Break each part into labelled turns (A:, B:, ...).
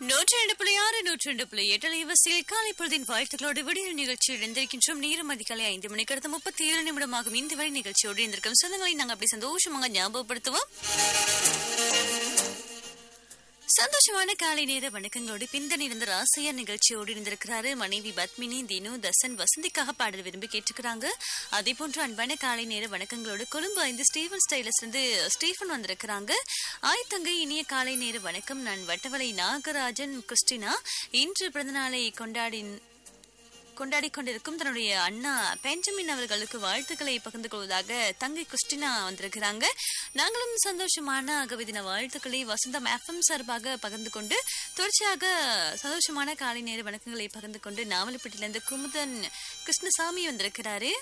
A: நூற்றி ரெண்டு புள்ளி ஆறு நூற்றி ரெண்டு புள்ளி எட்டு அலைவரிசையில் காலை பொழுதின் வாழ்த்துக்களோடு விடியல் நிகழ்ச்சியில் இணைந்திருக்கின்றோம் நேரம் அதிகாலை ஐந்து மணிக்கு அடுத்த முப்பத்தி ஏழு நிமிடமாகும் இந்த வரை நிகழ்ச்சியோடு இருந்திருக்கும் சொந்தங்களை நாங்கள் அப்படி சந்தோஷமாக ஞாபகப்படுத்துவோம் சந்தோஷமான காலை நேர வணக்கங்களோடு பிந்தனிருந்த ராசையா நிகழ்ச்சியோடு இருந்திருக்கிறாரு மனைவி பத்மினி தினு தசன் வசந்திக்காக பாடல் விரும்பி கேட்டுக்கிறாங்க அதே போன்று அன்பான காலை நேர வணக்கங்களோடு கொழும்பு ஐந்து ஸ்டீவன் ஸ்டைலஸ் இருந்து ஸ்டீஃபன் வந்திருக்கிறாங்க ஆய் தங்கை இனிய காலை நேர வணக்கம் நான் வட்டவளை நாகராஜன் கிறிஸ்டினா இன்று பிறந்தநாளை கொண்டாடி கொண்டாடி கொண்டிருக்கும் தன்னுடைய அண்ணா பெஞ்சமின் அவர்களுக்கு வாழ்த்துக்களை பகிர்ந்து கொள்வதாக தங்கை கிறிஸ்டினா வந்திருக்கிறாங்க நாங்களும் சந்தோஷமான கவிதின வாழ்த்துக்களை வசந்தம் எஃப்எம் சார்பாக பகிர்ந்து கொண்டு தொடர்ச்சியாக சந்தோஷமான காலை நேர வணக்கங்களை பகிர்ந்து கொண்டு நாவலப்பட்டியிலிருந்து குமுதன் கிருஷ்ணசாமி வந்திருக்கிறாரு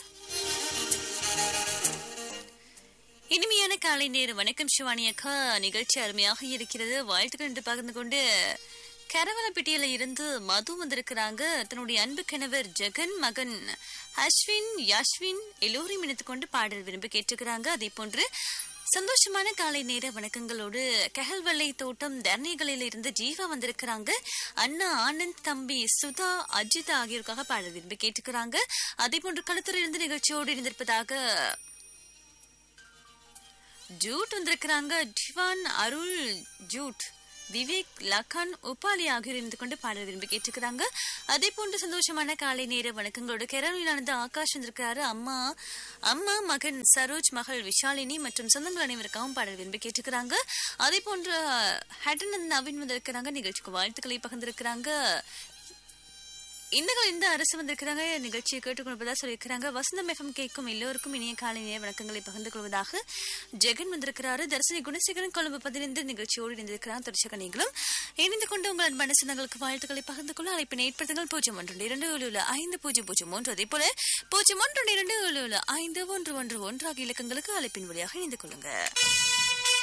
A: இனிமையான காலை நேர வணக்கம் சிவானி அக்கா நிகழ்ச்சி அருமையாக இருக்கிறது வாழ்த்துக்கள் என்று பகிர்ந்து கொண்டு கரவலப்பட்டியில இருந்து மது வந்திருக்கிறாங்க தன்னுடைய அன்பு கணவர் ஜெகன் மகன் அஸ்வின் யாஸ்வின் எல்லோரையும் இணைத்துக் கொண்டு பாடல் விரும்பி கேட்டுக்கிறாங்க அதே போன்று சந்தோஷமான காலை நேர வணக்கங்களோடு கெஹல்வல்லை தோட்டம் தர்ணிகளில் இருந்து ஜீவா வந்திருக்கிறாங்க அண்ணா ஆனந்த் தம்பி சுதா அஜித் ஆகியோருக்காக பாடல் விரும்பி கேட்டுக்கிறாங்க அதே போன்று களத்துறையிலிருந்து நிகழ்ச்சியோடு இருந்திருப்பதாக ஜூட் வந்திருக்கிறாங்க டிவான் அருள் ஜூட் விவேக் லக்கன் உப்பாலி ஆகியோர் இருந்து கொண்டு பாடல் விரும்பி கேட்டுக்கிறாங்க அதே போன்று சந்தோஷமான காலை நேர வணக்கங்களோடு கேரளிலானது ஆகாஷ் வந்திருக்கிறாரு அம்மா அம்மா மகன் சரோஜ் மகள் விஷாலினி மற்றும் சொந்தங்கள் அனைவருக்காகவும் பாடல் விரும்பி கேட்டுக்கிறாங்க அதே போன்று ஹட்டன் நவீன் வந்திருக்கிறாங்க நிகழ்ச்சிக்கு வாழ்த்துக்களை பகிர்ந்திருக்கிறாங்க இந்த இந்த அரசு வந்திருக்கிறாங்க நிகழ்ச்சியை கேட்டுக்கொள்வதா சொல்லியிருக்கிறாங்க வசந்தம் எஃப்எம் கேட்கும் எல்லோருக்கும் இனிய காலை நேர வணக்கங்களை பகிர்ந்து கொள்வதாக ஜெகன் வந்திருக்கிறாரு தர்சனி குணசேகரன் கொழும்பு பதினைந்து நிகழ்ச்சியோடு இணைந்திருக்கிறார் தொடர்ச்சியாக நீங்களும் இணைந்து கொண்டு உங்கள் அன்பான சொந்தங்களுக்கு வாழ்த்துக்களை பகிர்ந்து கொள்ள அழைப்பினை ஏற்படுத்துங்கள் பூஜ்ஜியம் ஒன்று இரண்டு ஏழு ஐந்து பூஜ்ஜியம் பூஜ்ஜியம் ஒன்று அதே போல பூஜ்ஜியம் ஒன்று இரண்டு ஏழு ஐந்து ஒன்று ஒன்று ஒன்று ஆகிய இலக்கங்களுக்கு அழைப்பின் வழியாக இணைந்து கொள்ளுங்க